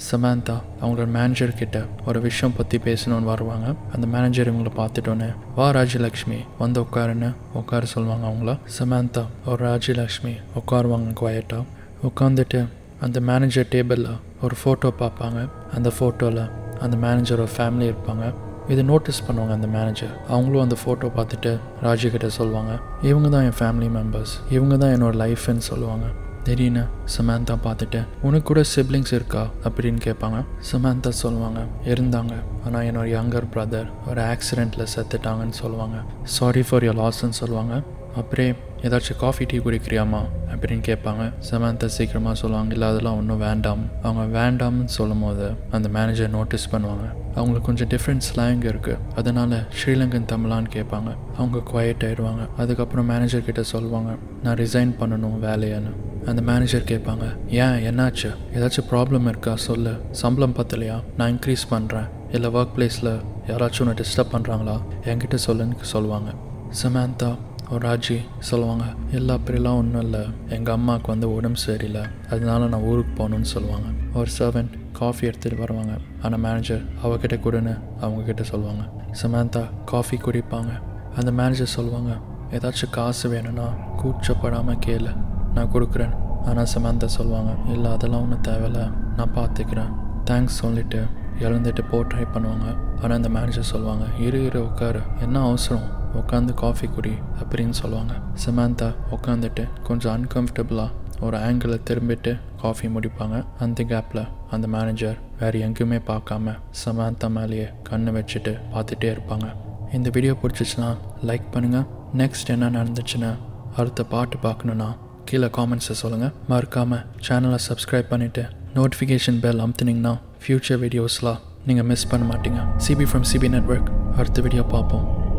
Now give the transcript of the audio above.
சமந்தா அவங்களோட மேனேஜர் கிட்ட ஒரு விஷயம் பற்றி பேசணும்னு வருவாங்க அந்த மேனேஜர் இவங்களை பார்த்துட்டோன்னே வா ராஜலக்ஷ்மி வந்து உட்காருன்னு உட்கார சொல்லுவாங்க அவங்கள சமந்தா ஒரு ராஜலக்ஷ்மி உட்காருவாங்க குவாய்ட்டாக உட்காந்துட்டு அந்த மேனேஜர் டேபிளில் ஒரு ஃபோட்டோ பார்ப்பாங்க அந்த ஃபோட்டோவில் அந்த மேனேஜரோட ஃபேமிலி இருப்பாங்க இதை நோட்டீஸ் பண்ணுவாங்க அந்த மேனேஜர் அவங்களும் அந்த ஃபோட்டோ பார்த்துட்டு ராஜி கிட்ட சொல்லுவாங்க இவங்க தான் என் ஃபேமிலி மெம்பர்ஸ் இவங்க தான் என்னோட லைஃப்னு சொல்லுவாங்க திடீர்னு சமந்தா பார்த்துட்டு உனக்கு கூட சிப்ளிங்ஸ் இருக்கா அப்படின்னு கேட்பாங்க சமந்தா சொல்லுவாங்க இருந்தாங்க ஆனால் என்னோட யங்கர் பிரதர் ஒரு ஆக்சிடெண்ட்டில் செத்துட்டாங்கன்னு சொல்லுவாங்க சாரி ஃபார் யோர் லாஸ்ன்னு சொல்லுவாங்க அப்படியே ஏதாச்சும் காஃபி டீ குடிக்கிறியாமா அப்படின்னு கேட்பாங்க சமந்தா சீக்கிரமாக சொல்லுவாங்க இல்லை அதெல்லாம் ஒன்றும் வேண்டாம் அவங்க வேண்டாம்னு சொல்லும் போது அந்த மேனேஜர் நோட்டீஸ் பண்ணுவாங்க அவங்களுக்கு கொஞ்சம் டிஃப்ரெண்ட் ஸ்லாங் இருக்குது அதனால் ஸ்ரீலங்கன் தமிழான்னு கேட்பாங்க அவங்க குவைட் ஆயிடுவாங்க அதுக்கப்புறம் மேனேஜர் கிட்ட சொல்லுவாங்க நான் ரிசைன் பண்ணணும் வேலையான்னு அந்த மேனேஜர் கேட்பாங்க ஏன் என்னாச்சு ஏதாச்சும் ப்ராப்ளம் இருக்கா சொல்லு சம்பளம் பத்தலையா நான் இன்க்ரீஸ் பண்ணுறேன் இல்லை ஒர்க் பிளேஸில் யாராச்சும் ஒன்று டிஸ்டர்ப் பண்ணுறாங்களா என்கிட்ட சொல்லுன்னு சொல்லுவாங்க சமந்தா ஒரு ராஜி சொல்லுவாங்க எல்லா அப்படிலாம் ஒன்றும் இல்லை எங்கள் அம்மாவுக்கு வந்து உடம்பு சரியில்லை அதனால நான் ஊருக்கு போகணுன்னு சொல்லுவாங்க ஒரு சர்வெண்ட் காஃபி எடுத்துகிட்டு வருவாங்க ஆனால் மேனேஜர் அவகிட்ட கொடுன்னு அவங்கக்கிட்ட சொல்லுவாங்க சமந்தா காஃபி குடிப்பாங்க அந்த மேனேஜர் சொல்லுவாங்க ஏதாச்சும் காசு வேணும்னா கூச்சப்படாமல் கேளு நான் கொடுக்குறேன் ஆனால் சமந்தா சொல்லுவாங்க இல்லை அதெல்லாம் ஒன்றும் தேவையில்ல நான் பார்த்துக்கிறேன் தேங்க்ஸ் சொல்லிவிட்டு இழந்துட்டு போ ட்ரை பண்ணுவாங்க ஆனால் அந்த மேனேஜர் சொல்லுவாங்க இரு இரு உட்காரு என்ன அவசரம் உட்காந்து காஃபி குடி அப்படின்னு சொல்லுவாங்க சமந்தா உட்காந்துட்டு கொஞ்சம் அன்கம்ஃபர்டபுளாக ஒரு ஆங்கிளில் திரும்பிட்டு காஃபி முடிப்பாங்க அந்த கேப்பில் அந்த மேனேஜர் வேறு எங்கேயுமே பார்க்காம சமந்தா மேலேயே கண்ணை வச்சுட்டு பார்த்துட்டே இருப்பாங்க இந்த வீடியோ பிடிச்சிச்சுன்னா லைக் பண்ணுங்கள் நெக்ஸ்ட் என்ன நடந்துச்சுன்னா அடுத்த பாட்டு பார்க்கணுன்னா கீழே காமெண்ட்ஸை சொல்லுங்கள் மறக்காமல் சேனலை சப்ஸ்கிரைப் பண்ணிவிட்டு நோட்டிஃபிகேஷன் பெல் அமுத்துனீங்கன்னா ஃப்யூச்சர் வீடியோஸ்லாம் நீங்கள் மிஸ் பண்ண மாட்டீங்க சிபி ஃப்ரம் சிபி நெட்ஒர்க் அடுத்த வீடியோ பார்ப்போம்